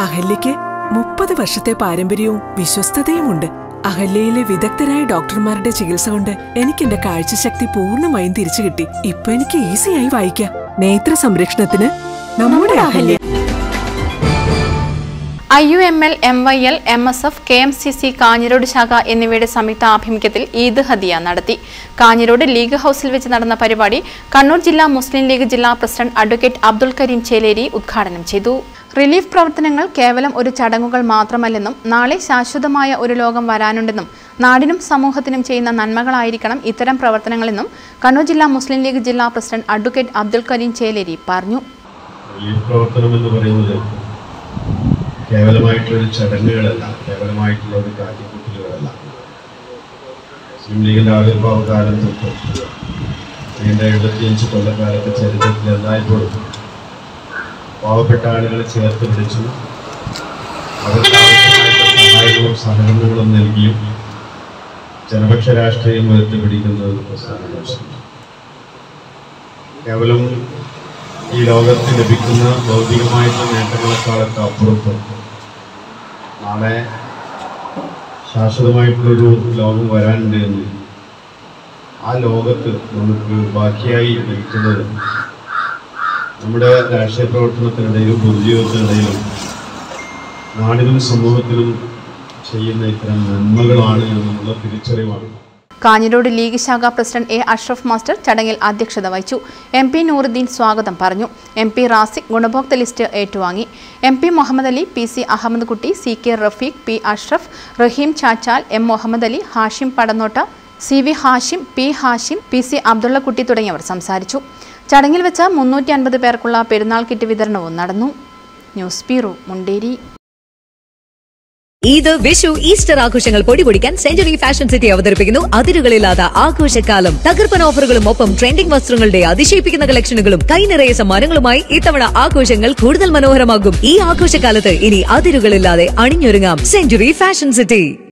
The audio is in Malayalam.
അഹല്യയ്ക്ക് മുപ്പത് വർഷത്തെ പാരമ്പര്യവും വിശ്വസ്തതയുമുണ്ട് അഹല്യയിലെ വിദഗ്ധരായ ഡോക്ടർമാരുടെ ചികിത്സ കൊണ്ട് എനിക്ക് എന്റെ കാഴ്ചശക്തി പൂർണ്ണമായും തിരിച്ചു കിട്ടി ഇപ്പൊ എനിക്ക് ഈസിയായി വായിക്കാം നേത്ര സംരക്ഷണത്തിന് നമ്മുടെ Ahalya I U M L M Y L M S F K M C C Kanhirode ശാഖ എന്നിവയുടെ സംയുക്ത ആഭിമുഖ്യത്തിൽ ഈദ് ഹദിയ നടത്തി കാഞ്ഞിരോട് ലീഗ് ഹൌസിൽ വെച്ച് നടന്ന പരിപാടി കണ്ണൂർ ജില്ലാ മുസ്ലിം ലീഗ് ജില്ലാ പ്രസിഡന്റ് അഡ്വക്കേറ്റ് അബ്ദുൽ കരീം ചേലേരി ഉദ്ഘാടനം ചെയ്തു റിലീഫ് പ്രവർത്തനങ്ങൾ കേവലം ഒരു ചടങ്ങുകൾ മാത്രമല്ലെന്നും നാളെ ശാശ്വതമായ ഒരു ലോകം വരാനുണ്ടെന്നും നാടിനും സമൂഹത്തിനും ചെയ്യുന്ന നന്മകളായിരിക്കണം ഇത്തരം പ്രവർത്തനങ്ങളെന്നും കണ്ണൂർ ജില്ലാ മുസ്ലിം ലീഗ് ജില്ലാ പ്രസിഡന്റ് അഡ്വക്കേറ്റ് അബ്ദുൽ കരീം ചേലേരി പറഞ്ഞു റിലീഫ് പ്രവർത്തനം എന്ന് പറയുന്നത് കേവലമായിട്ടുള്ളൊരു ചടങ്ങുകളല്ല കേവലമായിട്ടുള്ള ഒരു കാട്ടിക്കൂട്ടലുകളല്ല മുസ്ലിം ലീഗിൻ്റെ ആവിർഭാവ കാലം തൊട്ട് നീണ്ട എഴുപത്തിയഞ്ച് കൊല്ലക്കാലത്തെ ചരിത്രത്തിൽ എല്ലായ്പ്പോഴും പാവപ്പെട്ട ആളുകളെ ചേർത്ത് പിടിച്ചും അവർക്ക് ആവശ്യമായിട്ടുള്ള സഹായങ്ങളും സഹകരണങ്ങളും നൽകിയും ജനപക്ഷ രാഷ്ട്രീയം ഉയർത്തിപ്പിടിക്കുന്ന ഒരു പ്രസ്ഥാനമാണ് കേവലം ഈ ലോകത്ത് ലഭിക്കുന്ന ഭൗതികമായിട്ടുള്ള നേട്ടങ്ങളെക്കാളൊക്കെ അപ്പുറത്ത് നാളെ ശാശ്വതമായിട്ടുള്ളൊരു ലോകം വരാനുണ്ട് എന്ന് ആ ലോകത്ത് നമുക്ക് ബാക്കിയായി നിൽക്കുന്നത് നമ്മുടെ രാഷ്ട്രീയ പ്രവർത്തനത്തിനിടയിലും പൊതുജീവിതത്തിനിടയിലും നാടിനും സമൂഹത്തിനും ചെയ്യുന്ന ഇത്തരം നന്മകളാണ് എന്നുള്ള തിരിച്ചറിവാണ് കാഞ്ഞിരോട് ലീഗ് ശാഖ പ്രസിഡന്റ് എ അഷ്റഫ് മാസ്റ്റർ ചടങ്ങിൽ അധ്യക്ഷത വഹിച്ചു എം പി നൂറുദ്ദീൻ സ്വാഗതം പറഞ്ഞു എം പി റാസിഖ് ഗുണഭോക്തൃ ലിസ്റ്റ് ഏറ്റുവാങ്ങി M P Muhammad Ali P C Ahmed Kutty C K Rafeeq P Ashraf Raheem Chachal M Muhammad Ali Hashim Padannotta C V Hashim P Hashim P C Abdullakutty തുടങ്ങിയവർ സംസാരിച്ചു ചടങ്ങിൽ വെച്ച് മുന്നൂറ്റി അൻപത് പേർക്കുള്ള പെരുന്നാൾ കിറ്റ് വിതരണവും നടന്നു news bureau Munderi Eid Vishu Easter ആഘോഷങ്ങൾ പൊടിപൊടിക്കാൻ സെഞ്ചുറി ഫാഷൻ സിറ്റി അവതരിപ്പിക്കുന്നു അതിരുകളില്ലാത്ത ആഘോഷക്കാലം തകർപ്പൻ ഓഫറുകളും ഒപ്പം ട്രെൻഡിംഗ് വസ്ത്രങ്ങളുടെ അതിശയിപ്പിക്കുന്ന കളക്ഷനുകളും കൈനിറയ സമ്മാനങ്ങളുമായി ഇത്തവണ ആഘോഷങ്ങൾ കൂടുതൽ മനോഹരമാകും ഈ ആഘോഷകാലത്ത് ഇനി അതിരുകളില്ലാതെ അണിഞ്ഞൊരുങ്ങാം സെഞ്ചുറി ഫാഷൻ സിറ്റി